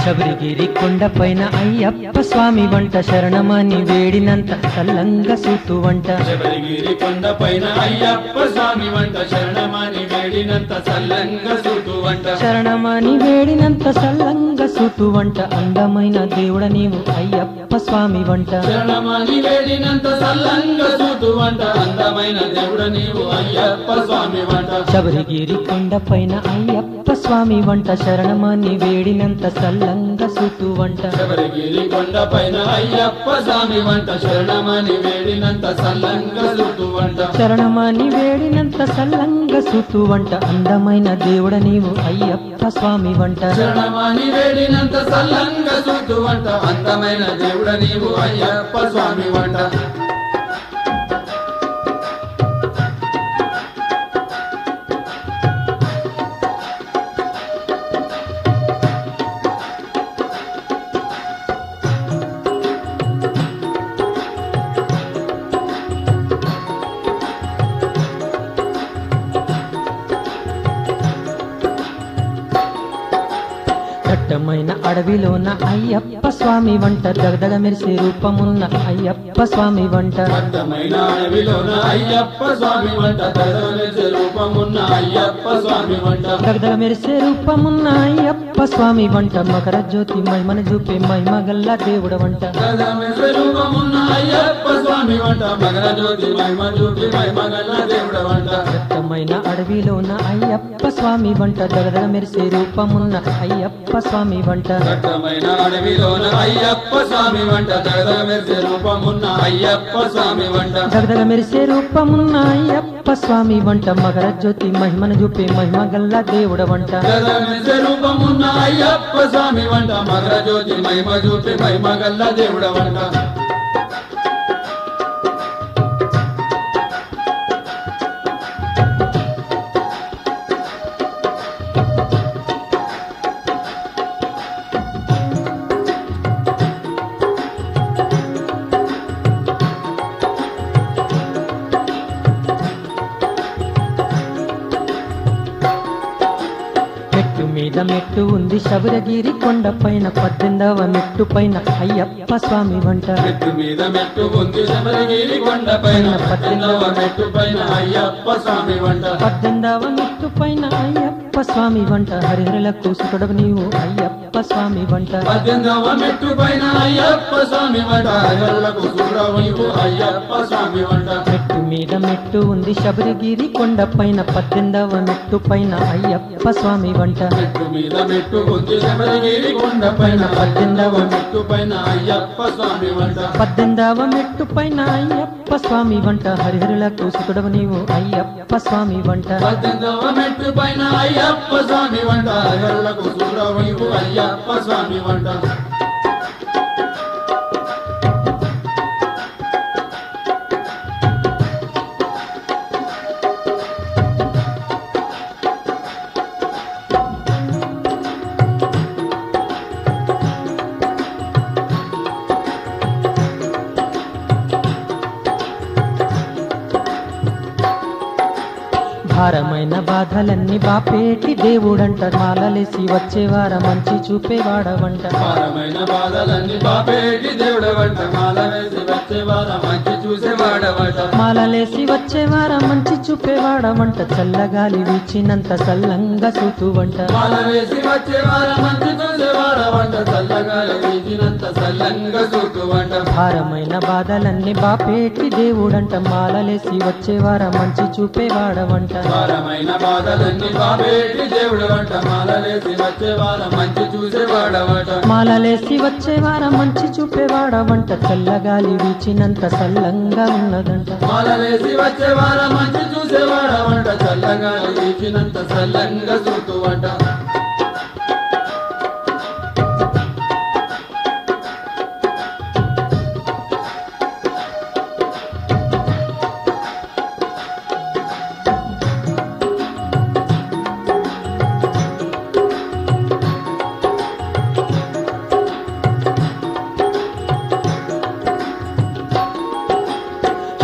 శబరిగిరి కొండపైన అయ్యప్ప స్వామి వంట శరణమని వేడినంత సల్లంగ సూతు వంట శబరిగిరి కొండ పైన అయ్యప్ప స్వామి వంట శరణమని వేడినంత సల్లంగ సూటు వంట శరణమని వేడినంత సల్లంగ సూతు వంట అందమైన దేవుడ నీవు అయ్యప్ప స్వామి వంట శరణమని వేడినంత సల్లంగ సూటు వంట అందమైన దేవుడ నీవు అయ్యప్ప స్వామి వంట శబరిగిరి కొండపైన అయ్యప్ప స్వామి వంట శరణమని వేడినంత సల్లంగ సూతు వంట శబరిగిరి కొండ పైన అయ్యప్ప స్వామి వంట శరణమని వేడినంత సల్లంగ సూటు వంట శరణమని వేడినంత సల్లంగ సూతు వంట అందమైన దేవుడ నీవు అయ్యప్ప స్వామి వంట శరణమని వేడినంత సల్లంగ సూటు వంట అందమైన దేవుడ నీవు అయ్యప్ప స్వామి వంట దట్టమైన అడవిలోన అయ్యప్ప స్వామి వంట దగదగ మెరిసే రూపమున్న అయ్యప్ప స్వామి వంట అర్థమైన అడవిలోన అయ్యప్ప స్వామి వంట తరలిసే రూపమున్న అయ్యప్ప స్వామి వంట దగదగ మెరిసే రూపమున్న అయ్యప్ప స్వామి వంట మకర జ్యోతి మహిమను చూపే మహిమ గల్ల దేవుడ వంట తరలిసే రూపమున్న అయ్యప్ప స్వామి వంట మగర జ్యోతి మహిమ చూపి మహిమ గల్ల దేవుడ వంట దట్టమైన అడవిలోన అయ్యప్ప స్వామి వంట దగదగ మెరిసే రూపమున్న అయ్యప్ప స్వామి వంట దట్టమైన అడవిలోన అయ్యప్ప స్వామి వంట జగద మెరిసే రూపమున్న అయ్యప్ప స్వామి వంట దగదగ మెరిసే రూపమున్న అయ్యప్ప స్వామి వంట మకర జ్యోతి మహిమను చూపే మహిమ గల్ల దేవుడ వంట జగద మెరిసే రూపమున్న అయ్యప్ప స్వామి వంట మగర జ్యోతి మహిమ చూపి మహిమ గల్ల దేవుడ వంట మెట్టు మీద మెట్టు ఉంది శబరగిరి కొండ పైన పద్దెనిమిదవ మెట్టు పైన అయ్యప్ప స్వామి వంట మెట్టు మీద మెట్టు ఉంది శబరిగిరి కొండ పైన పద్దెనిమిదవ మెట్టు పైన అయ్యప్ప స్వామి వంట పద్దెనిమిదవ మెట్టు పైన అయ్యప్ప స్వామి వంట హరిహరులకు సుతుడవు నీవు అయ్యప్ప స్వామి వంట పద్దెనిమిదవ మెట్టు పైన అయ్యప్ప స్వామి వంట అయ్యలకు సూరవు నీవు అయ్యప్ప స్వామి వంట మెట్టు మీద మెట్టు ఉంది శబరిగిరి కొండ పైన పద్దెనిమిదవ మెట్టు పైన అయ్యప్ప స్వామి వంట మెట్టు మీద మెట్టు ఉంది శబరిగిరి కొండ పైన పద్దెనిమిదవ మెట్టు పైన అయ్యప్ప స్వామి వంట పద్దెనిమిదవ మెట్టు పైన అయ్యప్ప స్వామి వంట హరిహరులకు సుతుడవు నీవు అయ్యప్ప స్వామి వంట పద్దెనిమిదవ మెట్టు పైన అయ్యప్ప స్వామి వంట అయ్యలకు సూరవు నీవు అయ్యప్ప స్వామి వంట భారమైన బాధలన్నీ బాపేటి దేవుడంట మాలలేసి వచ్చేవార మంచి చూపేవాడవంట భారమైన బాధలన్నీ బాపేటి దేవుడ వంట మాల వేసి వచ్చేవార మంచి చూసేవాడవంట మాలలేసి వచ్చేవార మంచి చూపేవాడవంట చల్లగాలి వీచినంత సల్లంగా సూతువంట మాల వేసి వచ్చేవార మంచి చూసేవాడవంట చల్లగా వీచినంత సల్లంగా చూతూ వంట భారమైన బాధలన్నీ బాపేటి దేవుడంట మాలలేసి వచ్చేవార మంచి చూపేవాడవంట భారమైన బాధలన్నీ బాపేటి దేవుడు వంట మాల వేసి వచ్చేవార మంచి చూసేవాడవంట మాలలేసి వచ్చేవార మంచి చూపేవాడవంట చల్లగాలి వీచినంత సల్లంగా ఉన్నదంట మాల వేసి వచ్చేవార మంచి చూసేవాడవంట చల్లగా వీచినంత సల్లంగా చూతూ వంట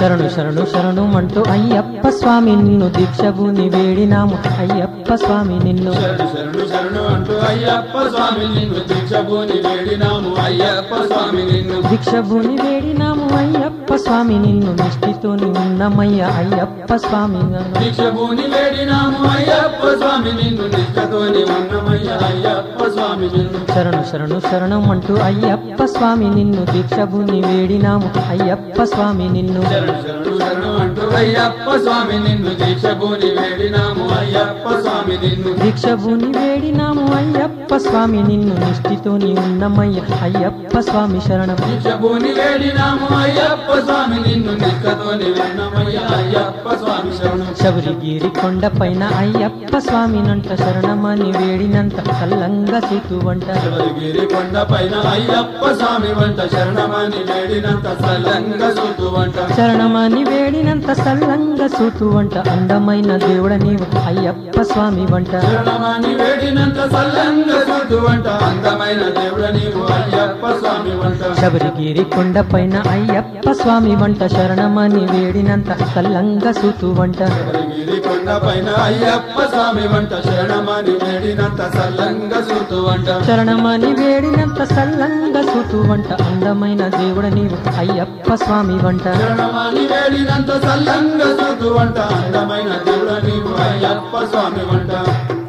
శరణు శరణు శరణు అంటూ అయ్యప్ప స్వామి నిన్ను దీక్షభూని వేడినాము అయ్యప్ప స్వామి నిన్ను శరణు శరణు శరణు అంటూ అయ్యప్ప స్వామి నిన్ను దీక్షభూని వేడినాము అయ్యప్ప స్వామి నిన్ను దీక్షభూని వేడినాము అయ్యప్ప స్వామి నిన్ను నిష్ఠితోని ఉన్నమయ్య అయ్యప్ప స్వామి నన్ను దీక్షభూని వేడినాము అయ్యప్ప స్వామి నిన్ను నిష్ఠతోని ఉన్నమయ్య అయ్యప్ప స్వామి నిన్ను శరణు శరణు శరణం అంటూ అయ్యప్ప స్వామి నిన్ను దీక్షభూని వేడినాము అయ్యప్ప స్వామి నిన్ను శరణు శరణు శరణు అంటూ అయ్యప్ప స్వామి నిన్ను దీక్షభూని వేడినాము అయ్యప్ప స్వామి నిన్ను దీక్షభూని వేడినాము అయ్యప్ప స్వామి నిన్ను నిష్ఠితోని ఉన్నమయ్య అయ్యప్ప స్వామి శరణం దీక్షభూని వేడినాము అయ్యప్ప స్వామి నిన్ను నిష్ఠతోని ఉన్నమయ్య అయ్యప్ప స్వామి శరణు శబరిగిరి కొండ పైన అయ్యప్ప స్వామినంట శరణమని వేడినంత కల్లంగా వంట శబరిగిరి కొండ పైన అయ్యప్ప స్వామి వంట శరణమని వేడినంత సల్లంగా సూతు వంట శరణమని వేడినంత సల్లంగా వంట అందమైన దేవుడ నీవు అయ్యప్ప స్వామి వంట శరణమని వేడినంత సల్లంగా సూతు వంట అందమైన దేవుడ నీవు అయ్యప్ప స్వామి వంట శబరిగిరి కొండ పైన అయ్యప్ప స్వామి వంట శరణమని వేడినంత కల్లంగా వంట శబరిగిరి కొండ పైన అయ్యప్ప స్వామి వంట శరణమని వేడినంత సల్లంగా సూతు వంట శరణమని వేడినంత సల్లంగా వంట అందమైన దేవుడ నీవు అయ్యప్ప స్వామి వంట శరణమని వేడినంత సల్లంగా సూతు వంట అందమైన దేవుడ నీవు అయ్యప్ప స్వామి వంట